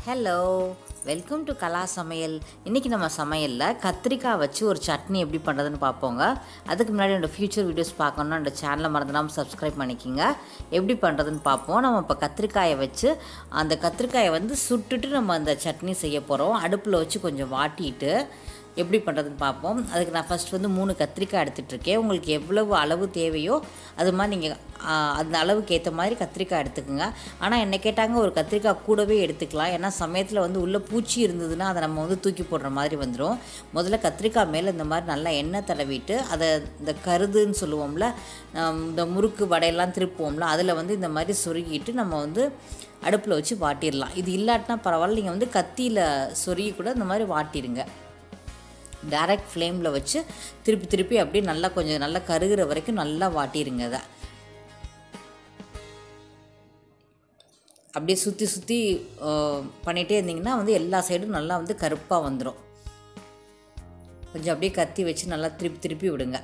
hello welcome to கலா சமையல் இன்றைக்கி நம்ம சமையலில் கத்திரிக்காய் வச்சு ஒரு சட்னி எப்படி பண்ணுறதுன்னு பார்ப்போங்க அதுக்கு முன்னாடி என்னோடய ஃப்யூச்சர் வீடியோஸ் பார்க்கணுன்னா இந்த சேனலை மறந்துடாமல் சப்ஸ்கிரைப் பண்ணிக்கிங்க எப்படி பண்ணுறதுன்னு பார்ப்போம் நம்ம இப்போ கத்திரிக்காயை வச்சு அந்த கத்திரிக்காயை வந்து சுட்டுட்டு நம்ம அந்த சட்னி செய்ய போகிறோம் அடுப்பில் வச்சு கொஞ்சம் வாட்டிட்டு எப்படி பண்ணுறதுன்னு பார்ப்போம் அதுக்கு நான் ஃபஸ்ட் வந்து மூணு கத்திரிக்காய் எடுத்துகிட்ருக்கேன் உங்களுக்கு எவ்வளவு அளவு தேவையோ அது மாதிரி நீங்கள் அந்த அளவுக்கு ஏற்ற மாதிரி கத்திரிக்காய் எடுத்துக்கோங்க ஆனால் என்ன கேட்டாங்க ஒரு கத்திரிக்காய் கூடவே எடுத்துக்கலாம் ஏன்னா சமயத்தில் வந்து உள்ளே பூச்சி இருந்ததுன்னா அதை நம்ம வந்து தூக்கி போடுற மாதிரி வந்துடும் முதல்ல கத்திரிக்காய் மேலே இந்த மாதிரி நல்லா எண்ணெய் தடவிட்டு அதை இந்த கருதுன்னு சொல்லுவோம்ல ஆம், இந்த முறுக்கு வடையெல்லாம் திருப்புவோம்ல அதில் வந்து இந்த மாதிரி சொருகிட்டு நம்ம வந்து அடுப்பில் வச்சு வாட்டிடலாம் இது இல்லாட்டினா பரவாயில்ல நீங்கள் வந்து கத்தியில் சொருகி கூட இந்த மாதிரி வாட்டிடுங்க டைரக்ட் ஃப்ளேமில் வச்சு திருப்பி திருப்பி அப்படியே நல்லா கொஞ்சம் நல்லா கருகிற வரைக்கும் நல்லா வாட்டிடுங்க அதை அப்படியே சுற்றி சுற்றி பண்ணிகிட்டே இருந்தீங்கன்னா வந்து எல்லா சைடும் நல்லா வந்து கருப்பாக வந்துடும் கொஞ்சம் அப்படியே கத்தி வச்சு நல்லா திருப்பி திருப்பி விடுங்க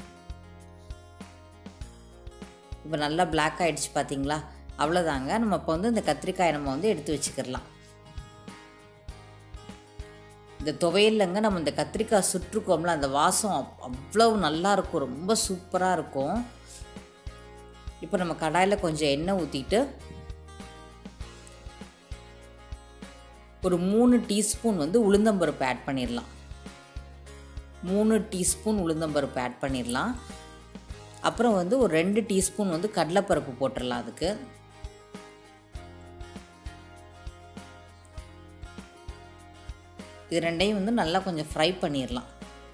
இப்போ நல்லா Black ஆயிடுச்சு பார்த்தீங்களா அவ்வளோதாங்க நம்ம இப்போ வந்து இந்த கத்திரிக்காயை நம்ம வந்து எடுத்து வச்சுக்கிடலாம் இந்த துவையல்லங்க நம்ம இந்த கத்திரிக்காய் சுற்றுக்கோம்ல அந்த வாசம் அவ்- அவ்வளவு நல்லா இருக்கும் ரொம்ப சூப்பராக இருக்கும் இப்போ நம்ம கடாயில் கொஞ்சம் எண்ணெய் ஊற்றிட்டு ஒரு மூணு டீஸ்பூன் வந்து உளுந்தம்பருப்பு ஆட் பண்ணிடலாம் மூணு டீஸ்பூன் உளுந்தம்பருப்பு ஆட் பண்ணிடலாம் அப்புறம் வந்து ஒரு ரெண்டு டீஸ்பூன் வந்து கடலைப்பருப்பு போட்டுடலாம் அதுக்கு இது ரெண்டையும் வந்து நல்லா கொஞ்சம் ஃப்ரை பண்ணிடலாம்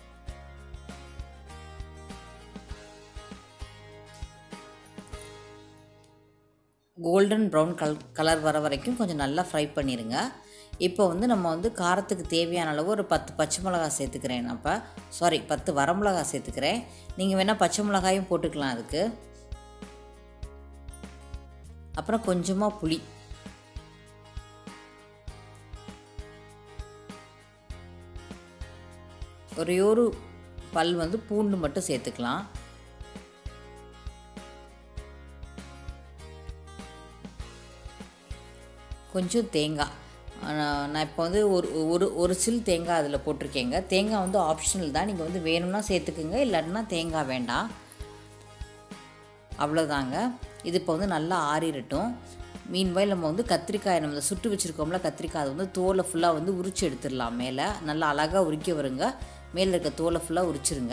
கோல்டன் ப்ரௌன் கல் கலர் வர வரைக்கும் கொஞ்சம் நல்லா ஃப்ரை பண்ணிடுங்க இப்போ வந்து நம்ம வந்து காரத்துக்கு தேவையான அளவு ஒரு பத்து பச்சை மிளகாய் சேர்த்துக்கிறேன் நான் இப்போ சாரி பத்து வரமிளகா சேர்த்துக்கிறேன் நீங்கள் வேணால் பச்சை மிளகாயும் போட்டுக்கலாம் அதுக்கு அப்புறம் கொஞ்சமாக புளி ஒரே ஒரு பல் வந்து பூண்டு மட்டும் சேர்த்துக்கலாம் கொஞ்சம் தேங்காய் ஆனா- நான் இப்போ வந்து ஒரு ஒரு ஒரு சில் தேங்காய் அதில் போட்டிருக்கேங்க தேங்காய் வந்து ஆப்ஷனல் தான் நீங்கள் வந்து வேணும்னா சேர்த்துக்குங்க இல்லாட்டினா தேங்காய் வேண்டாம் அவ்வளோதாங்க இது இப்போ வந்து நல்லா ஆறிடட்டும் மீன்வாயில் நம்ம வந்து கத்திரிக்காய் நம்ம சுட்டு வச்சுருக்கோம்ல கத்திரிக்காய் அது வந்து தோலை ஃபுல்லாக வந்து உரிச்சு எடுத்துடலாம் மேலே நல்லா அழகாக உரிக்க வருங்க மேலே இருக்க தோலை ஃபுல்லாக உரிச்சிருங்க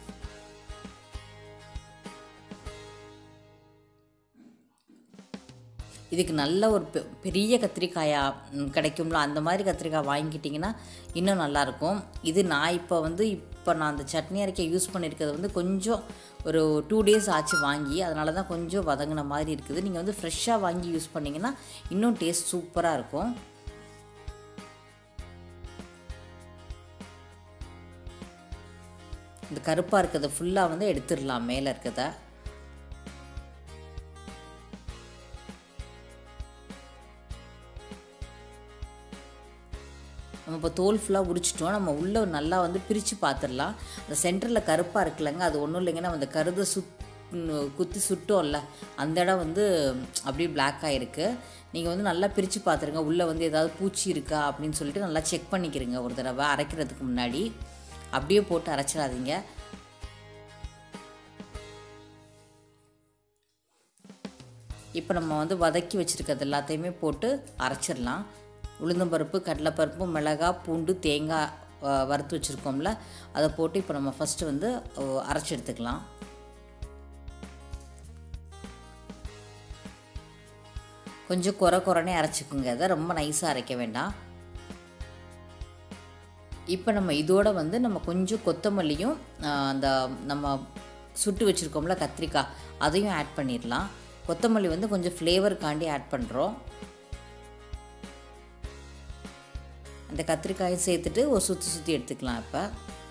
இதுக்கு நல்ல ஒரு பெ- பெரிய கத்திரிக்காயாக ம், கிடைக்கும்ல அந்த மாதிரி கத்திரிக்காய் வாங்கிக்கிட்டிங்கன்னா இன்னும் நல்லாயிருக்கும் இது நான் இப்போ வந்து இப்போ நான் அந்த சட்னி அரைக்க யூஸ் பண்ணியிருக்கிறது வந்து கொஞ்சம் ஒரு டூ டேஸ் ஆச்சு வாங்கி அதனால தான் கொஞ்சம் வதங்கின மாதிரி இருக்குது நீங்கள் வந்து ஃப்ரெஷ்ஷாக வாங்கி யூஸ் பண்ணிங்கன்னா இன்னும் டேஸ்ட் சூப்பராக இருக்கும் இந்த கருப்பாக இருக்கிறத ஃபுல்லாக வந்து எடுத்துடலாம் மேலே இருக்கிறத நம்ம இப்போ தோல் ஃபுல்லாக உரிச்சிட்டோம் நம்ம உள்ளே நல்லா வந்து பிரித்து பார்த்துடலாம் அந்த சென்டரில் கருப்பாக இருக்குல்லங்க அது ஒன்றும் இல்லைங்க நம்ம அந்த கருதை சுத் ம், குத்தி சுட்டோம்ல அந்த இடம் வந்து அப்படியே பிளாக் ஆகிருக்கு நீங்கள் வந்து நல்லா பிரித்து பார்த்துருங்க உள்ளே வந்து ஏதாவது பூச்சி இருக்கா அப்படின்னு சொல்லிட்டு நல்லா செக் பண்ணிக்கிறீங்க ஒரு தடவை அரைக்கிறதுக்கு முன்னாடி அப்படியே போட்டு அரைச்சிடாதீங்க இப்போ நம்ம வந்து வதக்கி வச்சுருக்கிறது எல்லாத்தையுமே போட்டு அரைச்சிடலாம் உளுந்தம்பருப்பு கடலைப்பருப்பு மிளகாய் பூண்டு தேங்காய் அஹ், வறுத்து வச்சுருக்கோம்ல அதை போட்டு இப்போ நம்ம ஃபஸ்ட்டு வந்து அஹ், அரைச்சி எடுத்துக்கலாம் கொஞ்சம் குறை குறைனே அரைச்சிக்குங்க அதை ரொம்ப நைஸாக அரைக்க வேண்டாம் இப்போ நம்ம இதோட வந்து நம்ம கொஞ்சம் கொத்தமல்லியும் ஆஹ், அந்த நம்ம சுட்டு வச்சுருக்கோம்ல கத்திரிக்காய் அதையும் ஆட் பண்ணிடலாம் கொத்தமல்லி வந்து கொஞ்சம் ஃப்ளேவருக்காண்டி ஆட் பண்ணுறோம் அந்த கத்திரிக்காயும் சேர்த்துட்டு ஒரு சுற்றி சுற்றி எடுத்துக்கலாம் இப்போ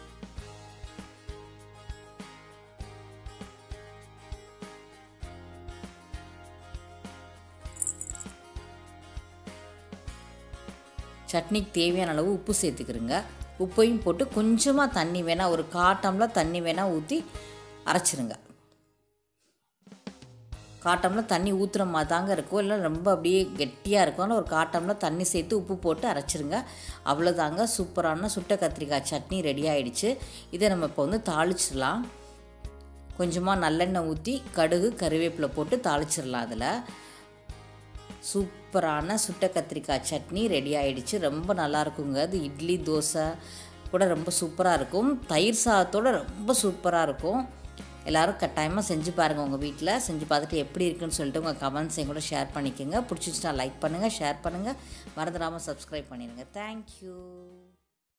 சட்னிக்கு தேவையான அளவு உப்பு சேர்த்துக்கிறோங்க உப்பையும் போட்டு கொஞ்சமாக தண்ணி வேணால் ஒரு காட்டம்ல தண்ணி வேணால் ஊற்றி அரைச்சிருங்க காட்டம்ல தண்ணி ஊற்றுற மாதிரி தாங்க இருக்கும் இல்லை ரொம்ப அப்படியே கெட்டியாக இருக்கும் ஆனால் ஒரு காட்டம்ல தண்ணி சேர்த்து உப்பு போட்டு அரைச்சிருங்க அவ்வளோதாங்க சூப்பரான சுட்ட கத்திரிக்காய் சட்னி ரெடி ஆயிடுச்சு இதை நம்ம இப்போ வந்து தாளிச்சிடலாம் கொஞ்சமாக நல்லெண்ணெய் ஊற்றி கடுகு கருவேப்பிலை போட்டு தாளிச்சிடலாம் அதில் சூப்பரான சுட்ட கத்திரிக்காய் சட்னி ரெடி ஆயிடுச்சு ரொம்ப நல்லா இருக்குங்க அது இட்லி தோசை கூட ரொம்ப சூப்பராக இருக்கும் தயிர் சாதத்தோட ரொம்ப சூப்பராக இருக்கும் எல்லோரும் கட்டாயமாக செஞ்சு பாருங்கள் உங்கள் வீட்டில் செஞ்சு பார்த்துட்டு எப்படி இருக்குன்னு சொல்லிட்டு உங்கள் கமெண்ட்ஸையும் கூட ஷேர் பண்ணிக்கோங்க பிடிச்சிச்சுன்னா லைக் பண்ணுங்கள் ஷேர் பண்ணுங்கள் மறந்துடாமல் சப்ஸ்கிரைப் பண்ணிடுங்க தேங்க்யூ